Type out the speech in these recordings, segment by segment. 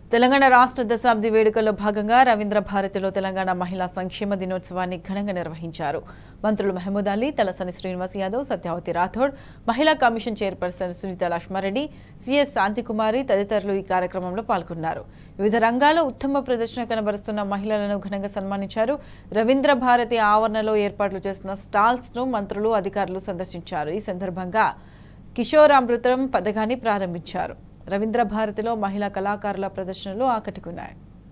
తెలంగాణ రాష్ట్ర దశాబ్ది వేడుకల్లో భాగంగా రవీంద్ర భారతిలో తెలంగాణ మహిళా సంక్షేమ దినోత్సవాన్ని ఘనంగా నిర్వహించారు మంత్రులు మహమూద్ అలీ తలసాని శ్రీనివాస్ యాదవ్ సత్యావతి రాథోడ్ మహిళా commission chairperson Sunitha Laxma Reddy CS Shanthi Kumari తదితరులు ఈ కార్యక్రమంలో పాల్గొన్నారు వివిధ రంగాల్లో ఉత్తమ ప్రదర్శన కనబరుస్తున్న మహిళలను ఘనంగా సన్మానించారు రవీంద్ర భారతి ఆవరణలో ఏర్పాట్లు చేసిన స్టాల్స్ ను మంత్రులు అధికారులు సందర్శించారు ఈ సందర్భంగా కిషోరామృతం పథకాన్ని ప్రారంభించారు రవీంద్ర భారతిలో మహిళా కళాకారుల ప్రదర్శనలు ఆకట్టుకున్నాయి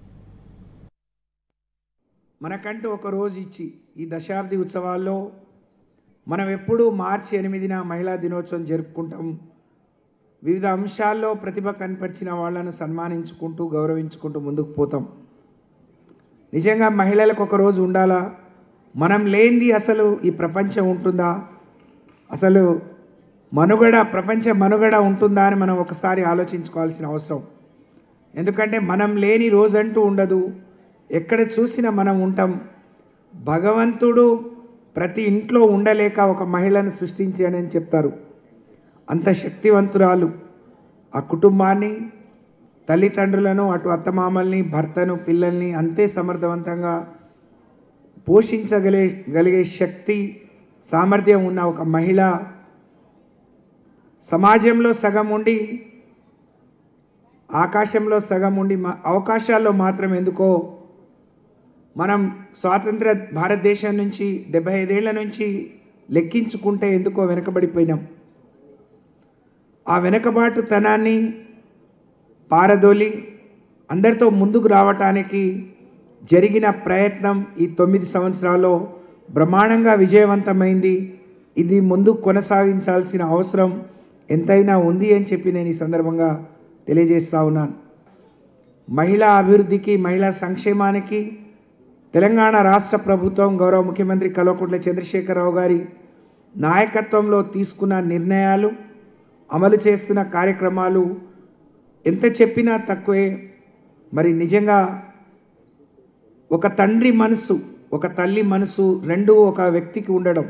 మనకంటూ ఒక రోజు ఇచ్చి ఈ దశాబ్ది ఉత్సవాల్లో మనం ఎప్పుడూ మార్చి ఎనిమిదిన మహిళా దినోత్సవం జరుపుకుంటాం వివిధ అంశాల్లో ప్రతిభ కనపరిచిన వాళ్ళను సన్మానించుకుంటూ గౌరవించుకుంటూ ముందుకు పోతాం నిజంగా మహిళలకు ఒక రోజు ఉండాలా మనం లేనిది అసలు ఈ ప్రపంచం ఉంటుందా అసలు మనుగడ ప్రపంచ మనుగడ ఉంటుందా అని మనం ఒకసారి ఆలోచించుకోవాల్సిన అవసరం ఎందుకంటే మనం లేని రోజంటూ ఉండదు ఎక్కడ చూసినా మనం ఉంటాం భగవంతుడు ప్రతి ఇంట్లో ఉండలేక ఒక మహిళను సృష్టించాడని అని చెప్తారు అంత శక్తివంతురాలు ఆ కుటుంబాన్ని తల్లిదండ్రులను అటు అత్తమామల్ని భర్తను పిల్లల్ని అంతే సమర్థవంతంగా పోషించగలే గలిగే శక్తి సామర్థ్యం ఉన్న ఒక మహిళ సమాజంలో సగం ఉండి ఆకాశంలో సగం ఉండి మా అవకాశాల్లో మాత్రం ఎందుకో మనం స్వాతంత్ర భారతదేశం నుంచి డెబ్బై ఐదేళ్ల నుంచి లెక్కించుకుంటే ఎందుకో వెనకబడిపోయినాం ఆ వెనకబాటుతనాన్ని పారదోలి అందరితో ముందుకు రావటానికి జరిగిన ప్రయత్నం ఈ తొమ్మిది సంవత్సరాల్లో బ్రహ్మాండంగా విజయవంతమైంది ఇది ముందు కొనసాగించాల్సిన అవసరం ఎంతైనా ఉంది అని చెప్పి నేను ఈ సందర్భంగా తెలియజేస్తా ఉన్నాను మహిళా అభివృద్ధికి మహిళా సంక్షేమానికి తెలంగాణ రాష్ట్ర ప్రభుత్వం గౌరవ ముఖ్యమంత్రి కల్వకుంట్ల చంద్రశేఖరరావు గారి నాయకత్వంలో తీసుకున్న నిర్ణయాలు అమలు చేస్తున్న కార్యక్రమాలు ఎంత చెప్పినా తక్కువే మరి నిజంగా ఒక తండ్రి మనసు ఒక తల్లి మనసు రెండు ఒక వ్యక్తికి ఉండడం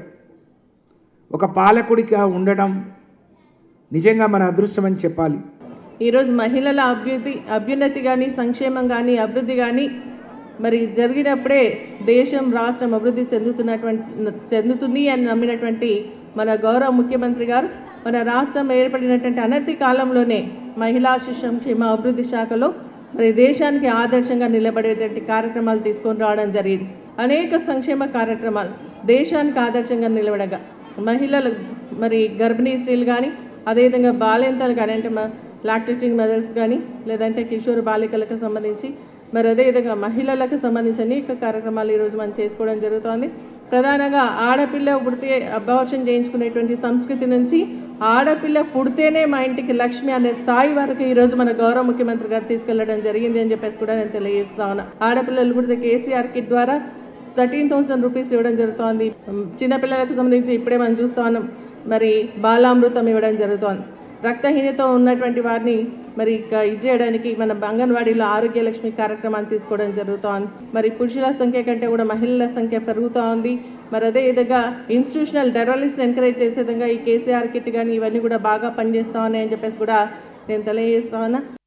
ఒక పాలకుడిగా ఉండడం నిజంగా మన అదృష్టం అని చెప్పాలి ఈరోజు మహిళల అభ్యున్నతి అభ్యున్నతి కానీ సంక్షేమం కానీ అభివృద్ధి కానీ మరి జరిగినప్పుడే దేశం రాష్ట్రం అభివృద్ధి చెందుతున్నటువంటి చెందుతుంది అని నమ్మినటువంటి మన గౌరవ ముఖ్యమంత్రి గారు మన రాష్ట్రం ఏర్పడినటువంటి అనతి కాలంలోనే మహిళా శిశు సంక్షేమ అభివృద్ధి శాఖలో మరి దేశానికి ఆదర్శంగా నిలబడేటువంటి కార్యక్రమాలు తీసుకొని రావడం జరిగింది అనేక సంక్షేమ కార్యక్రమాలు దేశానికి ఆదర్శంగా నిలబడగా మహిళలు మరి గర్భిణీ స్త్రీలు కానీ అదేవిధంగా బాలింతలు కానీ అంటే లాక్టేటింగ్ మదర్స్ కానీ లేదంటే కిషోర్ బాలికలకు సంబంధించి మరి అదేవిధంగా మహిళలకు సంబంధించి అనేక కార్యక్రమాలు ఈరోజు మనం చేసుకోవడం జరుగుతోంది ప్రధానంగా ఆడపిల్ల పుడితే అబార్షన్ చేయించుకునేటువంటి సంస్కృతి నుంచి ఆడపిల్ల పుడితేనే మా ఇంటికి లక్ష్మి అనే స్థాయి వరకు ఈరోజు మన గౌరవ ముఖ్యమంత్రి గారు తీసుకెళ్లడం జరిగింది అని చెప్పేసి కూడా నేను తెలియజేస్తా ఉన్నా ఆడపిల్లలు పుడితే కేసీఆర్ కిట్ ద్వారా థర్టీన్ థౌసండ్ రూపీస్ ఇవ్వడం జరుగుతోంది చిన్నపిల్లలకు సంబంధించి ఇప్పుడే మనం చూస్తా ఉన్నాం మరి బాలామృతం ఇవ్వడం జరుగుతోంది రక్తహీనత ఉన్నటువంటి వారిని మరి ఇక ఇది చేయడానికి మన అంగన్వాడీలో ఆరోగ్య లక్ష్మి కార్యక్రమాన్ని తీసుకోవడం జరుగుతోంది మరి పురుషుల సంఖ్య కంటే కూడా మహిళల సంఖ్య పెరుగుతూ ఉంది మరి అదే విధంగా ఇన్స్టిట్యూషనల్ డెవలప్మెంట్స్ ఎంకరేజ్ చేసే విధంగా ఈ కేసీఆర్ కిట్ కానీ ఇవన్నీ కూడా బాగా పనిచేస్తా ఉన్నాయని చెప్పేసి కూడా నేను తెలియజేస్తా ఉన్నా